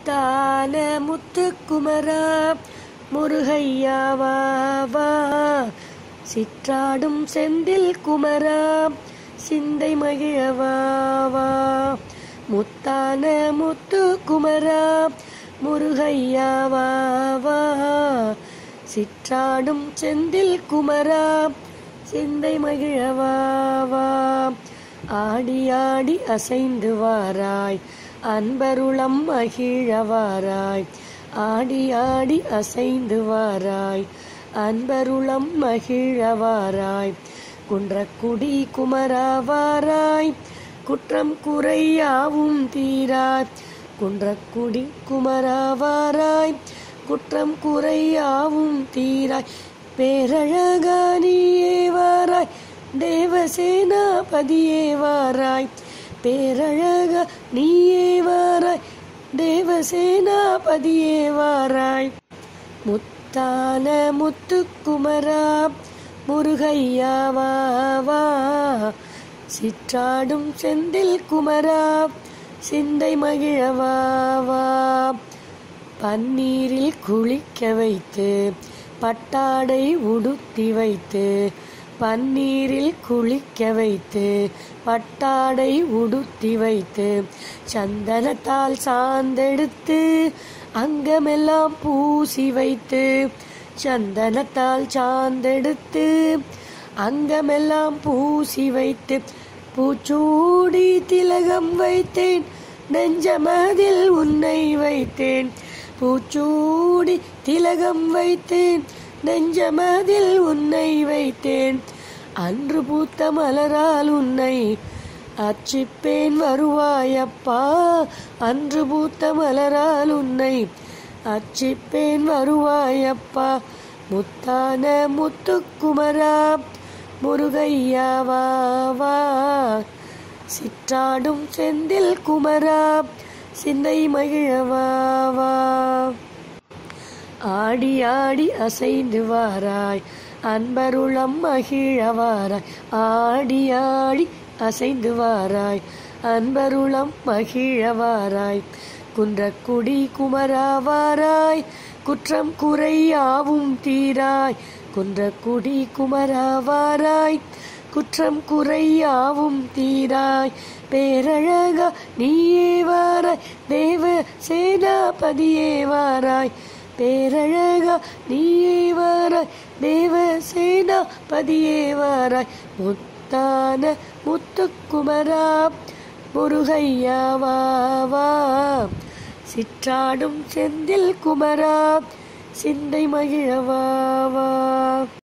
முத்தான முத்துக்குமரா முருகையாவா வா சிற்றாடும் செந்தில் குமரா சிந்தை மகிழவா வா முத்தான முத்துக்குமரா முருகையாவா வா சிற்றாடும் செந்தில் குமரா சிந்தை மகிழவா வா ஆடி ஆடி அசைந்து வாராய் அன்பருளம் மகிழவாராய் ஆடி ஆடி அசைந்து வாராய் அன்பருளம் மகிழவாராய் குன்றக்குடி குமரவாராய் குற்றம் குறையாவும் தீராய் குன்றக்குடி குமரவாராய் குற்றம் குறையாவும் தீராய் பேரழகா நீயே வாராய் தேவசேனாபதியே வாராய் பேரழகா நீயே வாராய் தேவசேனாபதியே வாராய் முத்தான முத்துக்குமரா முருகையா வா வா சிற்றாடும் செந்தில் குமரா சிந்தை மகிழவா வா பன்னீரில் குளிக்க வைத்து பட்டாடை உடுத்தி வைத்து பன்னீரில் குளிக்க வைத்து பட்டாடை உடுத்தி வைத்து சந்தனத்தால் சாந்தெடுத்து அங்கமெல்லாம் பூசி வைத்து சந்தனத்தால் சாந்தெடுத்து அங்கமெல்லாம் பூசி வைத்து பூச்சூடி திலகம் வைத்தேன் நெஞ்சமதில் உன்னை வைத்தேன் பூச்சூடி திலகம் வைத்தேன் நெஞ்சமதில் உன்னை வைத்தேன் அன்று பூத்த மலரால் உன்னை அர்ச்சிப்பேன் வருவாயப்பா அன்று பூத்த மலரால் உன்னை அர்ச்சிப்பேன் வருவாயப்பா முத்தான முத்துக்குமரா முருகையா வா வா சிற்றாடும் செந்தில் குமரா சிந்தை மகிழவா வா ஆடி ஆடி அசைந்து வாராய் அன்பருளம் மகிழவாராய் ஆடி ஆடி அசைந்து வாராய் அன்பருளம் மகிழவாராய் குன்றக்குடி குமராவாராய் குற்றம் குறையாவும் தீராய் குன்றக்குடி குமராவாராய் குற்றம் குறையாவும் தீராய் பேரழகா நீயே வாராய் தேவ சேனாபதியே வாராய் பேரழகா நீயே வாராய் தேவ சேனாபதியே வாராய் முத்தான முத்துக்குமரா முருகையா வா வா சிற்றாடும் செந்தில் குமரா சிந்தை மகிழவா வா